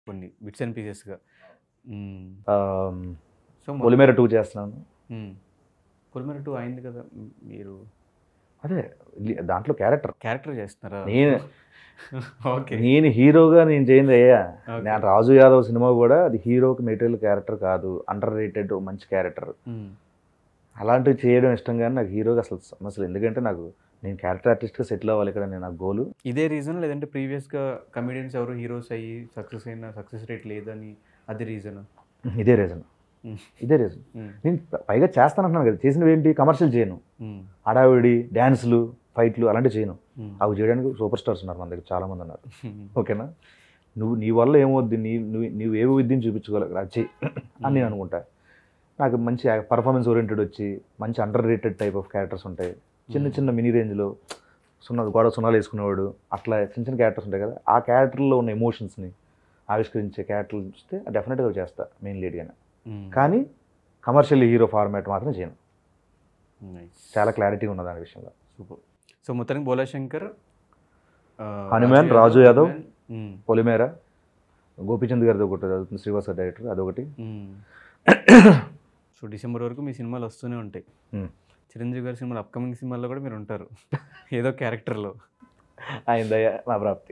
కొన్ని bits and పీసెస్గా so Polimera two చేస్తున్నాను పొలిమేర టూ అయింది కదా మ్, మీరు అదే li- దాంట్లో క్యారెక్టర్ క్యారెక్టర్ చేస్తున్నారా నేను ఓకే నేను హీరోగా నేను చేయింది అయ్యా Okay. నేను రాజు యాదవ్ సినిమా కూడా అది హీరోకి మెటీరియల్ క్యారెక్టర్ కాదు అండర్ రేటెడ్ మంచి క్యారెక్టర్ అలాంటివి చేయడం ఇష్టం కానీ నాకు హీరోగా అసలు సమస్యలు ఎందుకంటే నాకు నేను క్యారెక్టర్ ఆర్టిస్ట్గా సెటిల్ అవ్వాలి ఇక్కడ నేను నా గోలు ఇదే రీజన్ లేదంటే ప్రీవియస్గా కమెడియన్స్ ఎవరు హీరోస్ అయ్యి సక్సెస్ అయిన సక్సెస్ రేట్ లేదని అది రీజన్ ఇదే రీజన్ ఇదే రీజన్ నేను పైగా చేస్తానంటున్నాను కదా చేసినవి ఏంటి కమర్షియల్ చేయను హడావిడి డ్యాన్స్లు ఫైట్లు అలాంటివి చేయను అవి చేయడానికి సూపర్ స్టార్స్ ఉన్నారు మన దగ్గర చాలామంది ఉన్నారు ఓకేనా నువ్వు నీ వల్ల ఏమవుద్ది నీ నువ్వు నువ్వు ఏ విద్యను చూపించుకోవాలి అది చెయ్యి అని నేను అనుకుంటా నాకు మంచి పర్ఫార్మెన్స్ ఓరియంటెడ్ వచ్చి మంచి underrated type of characters ఉంటాయి చిన్న చిన్న మినీ రేంజ్లో సున్నా గోడ సున్నాలు వేసుకునేవాడు అట్లా చిన్న చిన్న క్యారెక్టర్స్ ఉంటాయి కదా ఆ క్యారెక్టర్లో ఉన్న ఎమోషన్స్ని ఆవిష్కరించే క్యారెక్టర్లు చూస్తే డెఫినెట్గా చేస్తా మెయిన్ లీడ్గానే కానీ కమర్షియల్ హీరో ఫార్మాట్ మాత్రం చేయను చాలా క్లారిటీ ఉన్నది దాని విషయంలో సూపర్ సో మొత్తానికి బోలాశంకర్ ఆ, హనుమాన్, రాజు యాదవ్. హనుమాన్, మ్మ్. పొలిమేర గోపీచంద్ గారిది ఒకటి చదువుతుంది శ్రీవాస డైరెక్టర్ అదొకటి మ్మ్. సో డిసెంబర్ వరకు మీ సినిమాలు వస్తూనే ఉంటాయి మ్మ్. చిరంజీవి గారి సినిమాలు అప్కమింగ్ సినిమాల్లో కూడా మీరు ఉంటారు ఏదో క్యారెక్టర్లో ఆయన దయ నా ప్రాప్తి